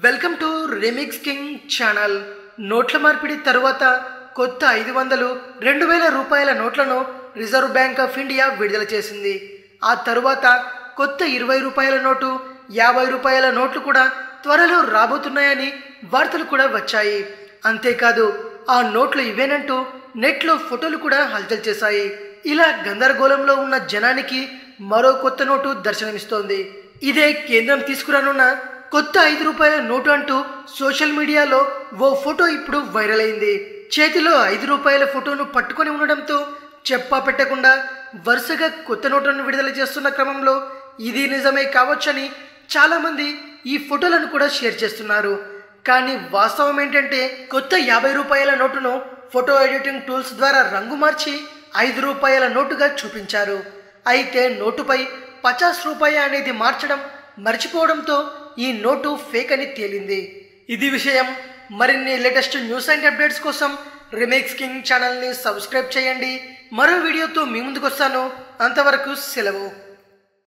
welcome to remix king channel నోట్ల మార్పిడి తరువాత కొత్త ఐదు వందలు రెండు వేల రూపాయల నోట్లను రిజర్వ్ బ్యాంక్ ఆఫ్ ఇండియా విడుదల చేసింది ఆ తరువాత కొత్త ఇరవై రూపాయల నోటు యాభై రూపాయల నోట్లు కూడా త్వరలో రాబోతున్నాయని వార్తలు కూడా వచ్చాయి అంతేకాదు ఆ నోట్లు ఇవేనంటూ నెట్లో ఫోటోలు కూడా హల్చల్ చేశాయి ఇలా గందరగోళంలో ఉన్న జనానికి మరో కొత్త నోటు దర్శనమిస్తోంది ఇదే కేంద్రం తీసుకురానున్న కొత్త ఐదు రూపాయల నోటు అంటూ సోషల్ మీడియాలో ఓ ఫోటో ఇప్పుడు వైరల్ అయింది చేతిలో ఐదు రూపాయల ఫోటోను పట్టుకొని ఉండడంతో చెప్పా పెట్టకుండా వరుసగా కొత్త నోట్లను విడుదల చేస్తున్న క్రమంలో ఇది నిజమే కావచ్చని చాలామంది ఈ ఫోటోలను కూడా షేర్ చేస్తున్నారు కానీ వాస్తవం ఏంటంటే కొత్త యాభై రూపాయల నోటును ఫోటో ఎడిటింగ్ టూల్స్ ద్వారా రంగు మార్చి ఐదు రూపాయల నోటుగా చూపించారు అయితే నోటుపై పచాస్ రూపాయ అనేది మార్చడం మర్చిపోవడంతో ఈ నోటు ఫేక్ అని తేలింది ఇది విషయం మరిన్ని లేటెస్ట్ న్యూస్ అండ్ అప్డేట్స్ కోసం రిమేక్స్ కింగ్ ఛానల్ని సబ్స్క్రైబ్ చేయండి మరో వీడియోతో మీ ముందుకు వస్తాను అంతవరకు సెలవు